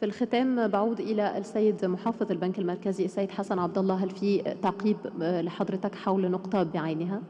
في الختام بعود إلى السيد محافظ البنك المركزي السيد حسن عبد الله هل في تعقيب لحضرتك حول نقطة بعينها؟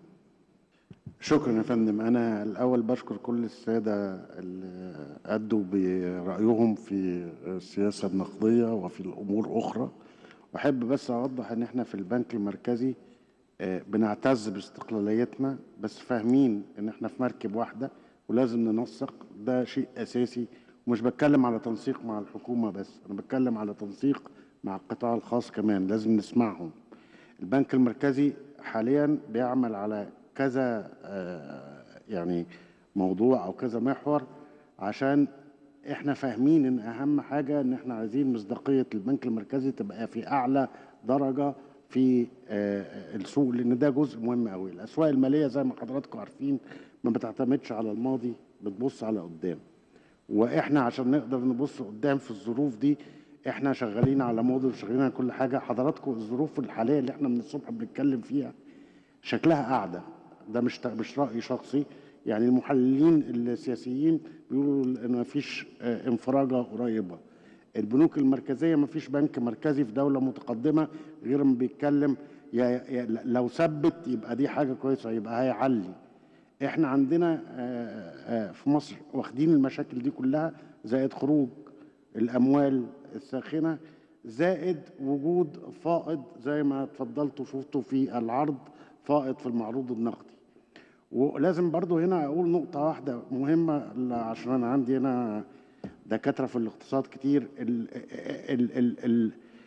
شكرا يا فندم انا الاول بشكر كل الساده اللي ادوا برايهم في السياسه النقديه وفي الامور اخرى واحب بس اوضح ان احنا في البنك المركزي آه، بنعتز باستقلاليتنا بس فاهمين ان احنا في مركب واحده ولازم ننسق ده شيء اساسي ومش بتكلم على تنسيق مع الحكومه بس انا بتكلم على تنسيق مع القطاع الخاص كمان لازم نسمعهم البنك المركزي حاليا بيعمل على كذا آه، يعني موضوع او كذا محور عشان احنا فاهمين ان اهم حاجه ان احنا عايزين مصداقيه البنك المركزي تبقى في اعلى درجه في آه، السوق لان ده جزء مهم قوي الاسواق الماليه زي ما حضراتكم عارفين ما بتعتمدش على الماضي بتبص على قدام واحنا عشان نقدر نبص قدام في الظروف دي احنا شغالين على موديل وشغالين على كل حاجه حضراتكم الظروف الحاليه اللي احنا من الصبح بنتكلم فيها شكلها قاعده ده مش مش راي شخصي يعني المحللين السياسيين بيقولوا ان مفيش آه، انفراجه قريبه البنوك المركزيه مفيش بنك مركزي في دوله متقدمه غير ما بيتكلم يا يا لو ثبت يبقى دي حاجه كويسه يبقى هيعلي احنا عندنا آه، آه، في مصر واخدين المشاكل دي كلها زائد خروج الاموال الساخنه زائد وجود فائض زي ما اتفضلتوا شفتوا في العرض فائض في المعروض النقدي ولازم برضو هنا اقول نقطه واحده مهمه عشان انا عندي هنا دكاتره في الاقتصاد كتير ال ال ال ال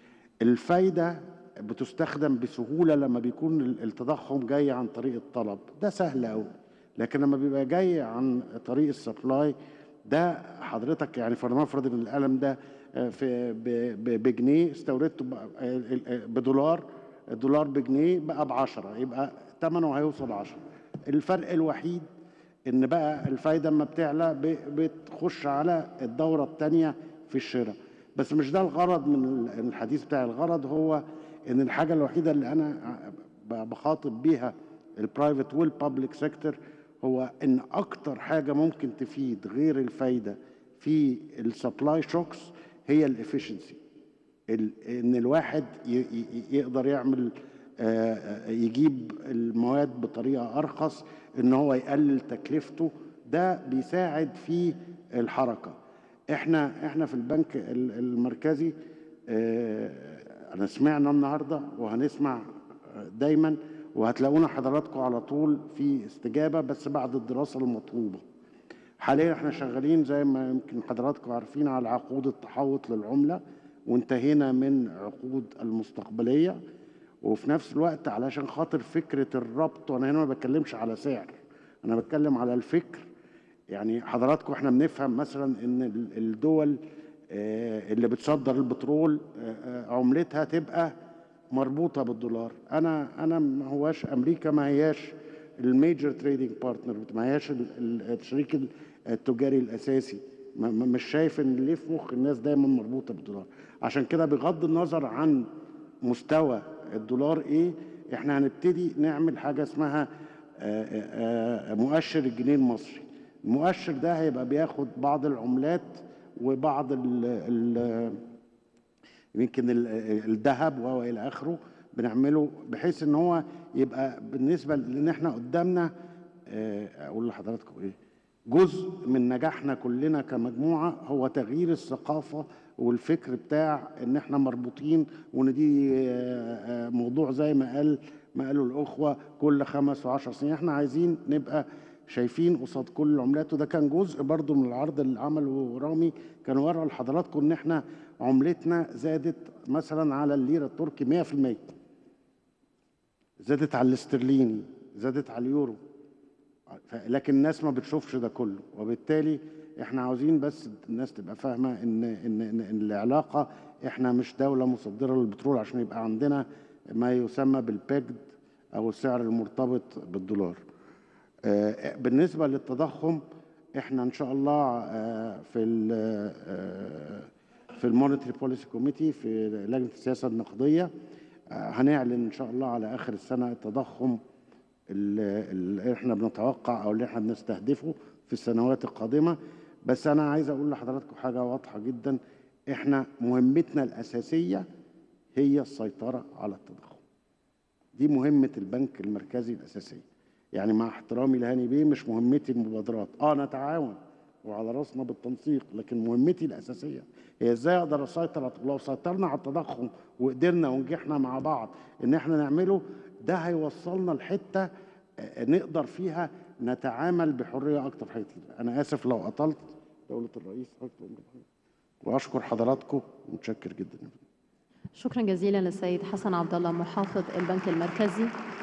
الفايده بتستخدم بسهوله لما بيكون التضخم جاي عن طريق الطلب ده سهل قوي لكن لما بيبقى جاي عن طريق السبلاي ده حضرتك يعني فلنفرض ان القلم ده آه، في ب- ب- بجنيه استوردته ب- آه، آه، بدولار الدولار بجنيه بقى ب 10 يبقى ثمنه هيوصل 10 الفرق الوحيد ان بقى الفايده اما بتعلى ب- بتخش على الدوره الثانيه في الشراء بس مش ده الغرض من الحديث بتاع الغرض هو ان الحاجه الوحيده اللي انا ب- بخاطب بيها البرايفت والبابليك سيكتور هو ان اكتر حاجه ممكن تفيد غير الفايده في السبلاي شوكس هي الافشنسي ان الواحد ي- ي- يقدر يعمل آه، آه، يجيب المواد بطريقه ارخص ان هو يقلل تكلفته ده بيساعد في الحركه احنا احنا في البنك ال- المركزي آه، انا سمعنا النهارده وهنسمع دايما وهتلاقونا حضراتكم على طول في استجابه بس بعد الدراسه المطلوبه حاليا احنا شغالين زي ما يمكن حضراتكم عارفين على عقود التحوط للعمله وانتهينا من عقود المستقبليه وفي نفس الوقت علشان خاطر فكره الربط وانا هنا ما بتكلمش على سعر انا بتكلم على الفكر يعني حضراتكم احنا بنفهم مثلا ان ال- الدول آه، اللي بتصدر البترول آه، آه، عملتها تبقى مربوطه بالدولار انا انا ما هواش امريكا ما هياش الميجر تريدنج بارتنر ما هياش ال- ال- الشريك التجاري الاساسي ما- ما- مش شايف ان ليه في مخ الناس دايما مربوطه بالدولار عشان كده بغض النظر عن مستوى الدولار ايه احنا هنبتدي نعمل حاجه اسمها آه، آه، آه، مؤشر الجنيه المصري المؤشر ده هيبقى بياخد بعض العملات وبعض ال ال يمكن ال- الذهب وهو الى اخره بنعمله بحيث ان هو يبقى بالنسبه لان احنا قدامنا آه، اقول لحضراتكم ايه جزء من نجاحنا كلنا كمجموعه هو تغيير الثقافه والفكر بتاع ان احنا مربوطين وان دي آه، آه، موضوع زي ما قال ما قالوا الاخوه كل خمس وعشر سنين احنا عايزين نبقى شايفين قصاد كل العملات وده كان جزء برضو من العرض اللي عمله رامي كان ورا لحضراتكم ان احنا عملتنا زادت مثلا على الليره التركي 100% زادت على الاسترليني زادت على اليورو ف- لكن الناس ما بتشوفش ده كله وبالتالي احنا عاوزين بس الناس تبقى فاهمه ان ان ان, إن العلاقه احنا مش دوله مصدره للبترول عشان يبقى عندنا ما يسمى بالبيجد او السعر المرتبط بالدولار آه، بالنسبه للتضخم احنا ان شاء الله آه، في ال آه، في المونيتري بوليسي كوميتي في لجنه السياسه النقديه آه، هنعلن ان شاء الله على اخر السنه التضخم اللي اللي احنا بنتوقع او اللي احنا بنستهدفه في السنوات القادمه بس انا عايز اقول لحضراتكم حاجه واضحه جدا احنا مهمتنا الاساسيه هي السيطره على التضخم دي مهمه البنك المركزي الاساسيه يعني مع احترامي لهاني بيه مش مهمتي المبادرات اه نتعاون وعلى راسنا بالتنسيق لكن مهمتي الاساسيه هي ازاي اقدر اسيطر على لو سيطرنا على التضخم وقدرنا ونجحنا مع بعض ان احنا نعمله ده هيوصلنا لحته آه، نقدر فيها نتعامل بحريه اكتر في حياتي انا اسف لو اطلت دوله الرئيس أكتر من حاجة. واشكر حضراتكم ومتشكر جدا شكرا جزيلا للسيد حسن عبد الله محافظ البنك المركزي